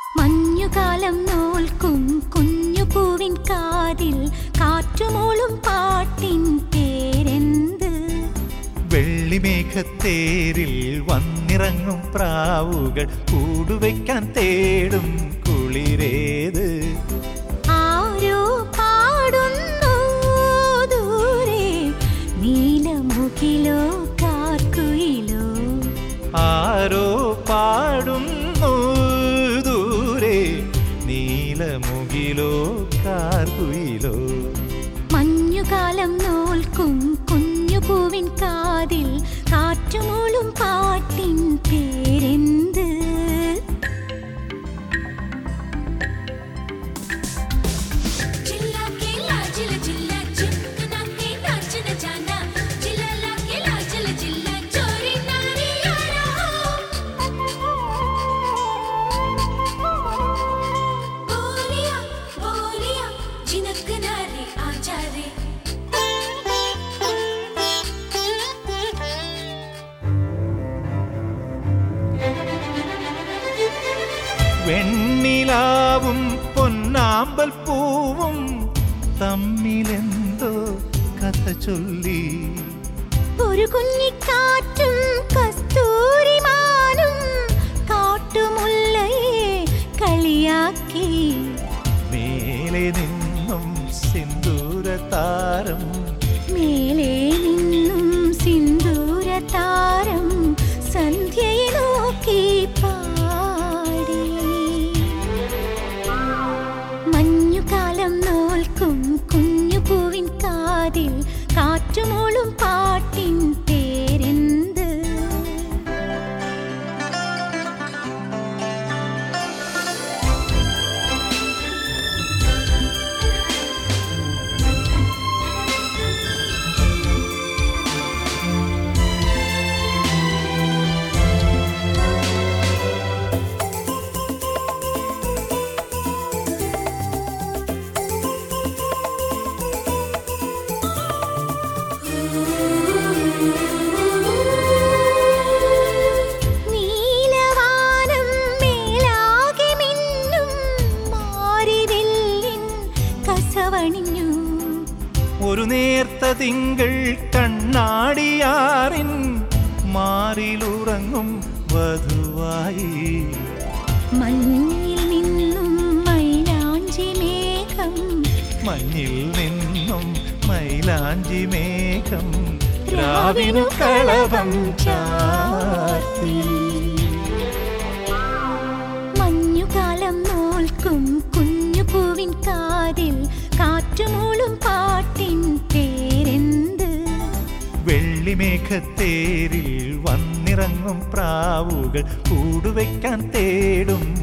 മഞ്ഞുകാലം നോൽക്കും കുഞ്ഞു പൂവിൻ കാതിൽ കാറ്റുമൂളും പാട്ടിൻ പേരെന്ത് വെള്ളിമേഘത്തേരിൽ വന്നിറങ്ങും പ്രാവുകൾ കൂടുവയ്ക്കാൻ തേടും കുളിരേത് ആരോ പാടുന്നു ദൂരെ നീലമുകിലോ കാർക്കുയിലോ ആരോ പാടുന്നു ദൂരെ നീലമുകിലോ കാർകുയിലോ മഞ്ഞുകാലം നോൽക്കും കുഞ്ഞു പൂവിൻ കാതിൽ കാറ്റുമൂളും പാട്ടിൻ പേരെന്ത് चिल्ला केला चिल चिल्ला चिपकना के नाचन जाना चिल्ला केला चिल चिल्ला चोरी नारी यारा बोलिया बोलिया झिनक नारे आजा रे വെണ്ണിലാവും പൊന്നാമ്പൽ പൂവും തമ്മിലെന്തോ കഥ ചൊല്ലി ഒരു കുഞ്ഞിക്കാറ്റും കസ്തൂരിമാനും കാട്ടുമുല്ലയെ കളിയാക്കി മേലെ നിന്നും സിന്ദൂര താരം മേലെ നിന്നും സിന്ദൂര താരം സന്ധ്യയെ നോക്കി പാടി മഞ്ഞുകാലം നോൽക്കും കുഞ്ഞു പൂവിൻ കാതിൽ കാറ്റുമൂളും പാട്ടിൻ പേരെന്ത് നീലവാനം മേലാകെ മിന്നും മാരിവില്ലിൻ കസവണിഞ്ഞു ഒരു നേർത്ത തിങ്കൾ കണ്ണാടിയാറിൻ മാറിലുറങ്ങും വധുവായി മഞ്ഞിൽ നിന്നും മൈലാഞ്ചി മേഘം മഞ്ഞിൽ നിന്നും മൈലാഞ്ചി മേഘം രാവിനു കളവം ചാർത്തി മഞ്ഞുകാലം നോൽക്കും കുഞ്ഞു പൂവിൻ കാതിൽ കാറ്റുമൂളും പാട്ടിൻ പേരെന്ത് വെള്ളിമേഘത്തേരിൽ വന്നിറങ്ങും പ്രാവുകൾ കൂടുവയ്ക്കാൻ തേടും